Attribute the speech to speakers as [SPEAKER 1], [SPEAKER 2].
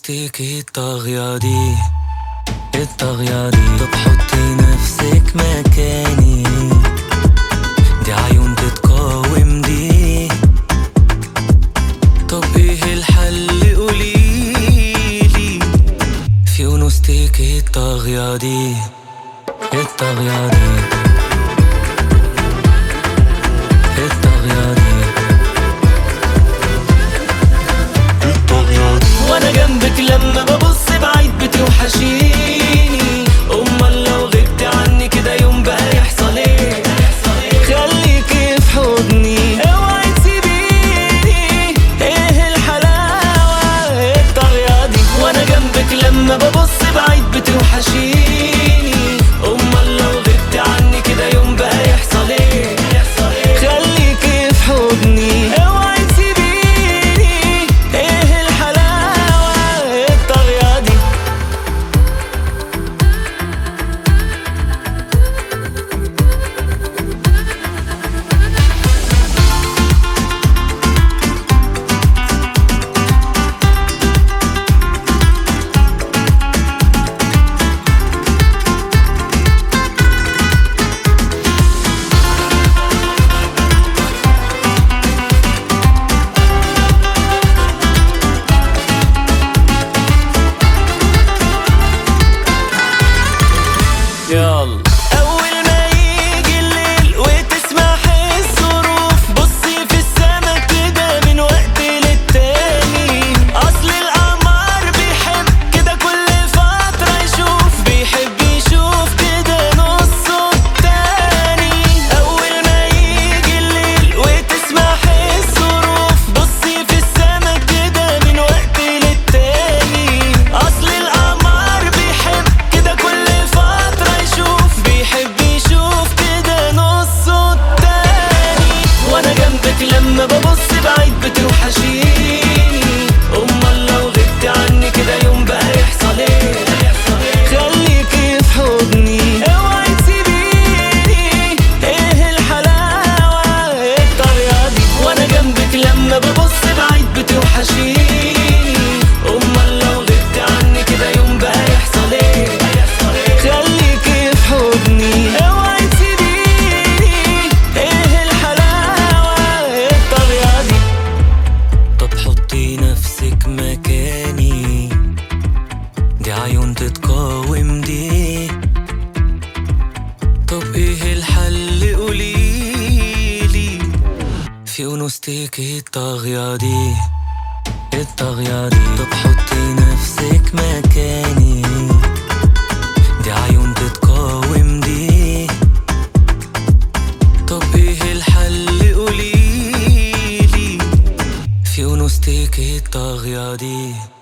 [SPEAKER 1] انوستيك الطاغية دي الطاغية دي طب حطي نفسك مكاني دي عيون تتقاوم دي طب ايه الحل قوليلي في انوستيك الطاغية دي الطاغية دي الطاغية دي وانا جنبك لما ببص بعيد بتوحشيني امال لو غبت عني كده يوم بقى يحصل ايه خليكي في حضني اوعي تسيبيني ايه الحلاوه الطريقه دي وانا جنبك لما ببص بعيد بتوحشيني امال لو غبت عني كده يوم بقى يحصل ايه خليكي في حضني اوعي تسيبيني ايه الحلاوه الطريقه دي يلا أول ما يجي الليل وتسمعي الظروف بصي في السما كده من وقت للتاني أصل القمر بيحب كده كل فترة يشوف بيحب يشوف كده نصه التاني أول ما يجي الليل وتسمعي الظروف بصي في السما كده من وقت للتاني أصل القمر بيحب كده كل فترة يشوف بيحب يشوف كده نصه التاني وانا جنبك لما ببص بعيد بتوحشيني امال لو غبت عني كده يوم بقى يحصل ايه خليكي في حضني اوعي تسيبيني ايه الحلاوه الطريقه دي وانا جنبك لما ببص بعيد بتوحشيني امال لو غبت عني كده يوم بقى يحصل ايه خليكي في حضني اوعي تسيبيني ايه الحلاوه الطريقه دي طب حطي نفسك مكاني دي عيون تتقاوم دي طب ايه الحل قوليلي في انوستيك الطاغية دي الطاغية دي طب حطي نفسك مكاني دي عيون تتقاوم دي طب ايه الحل قوليلي في انوستيك الطاغية دي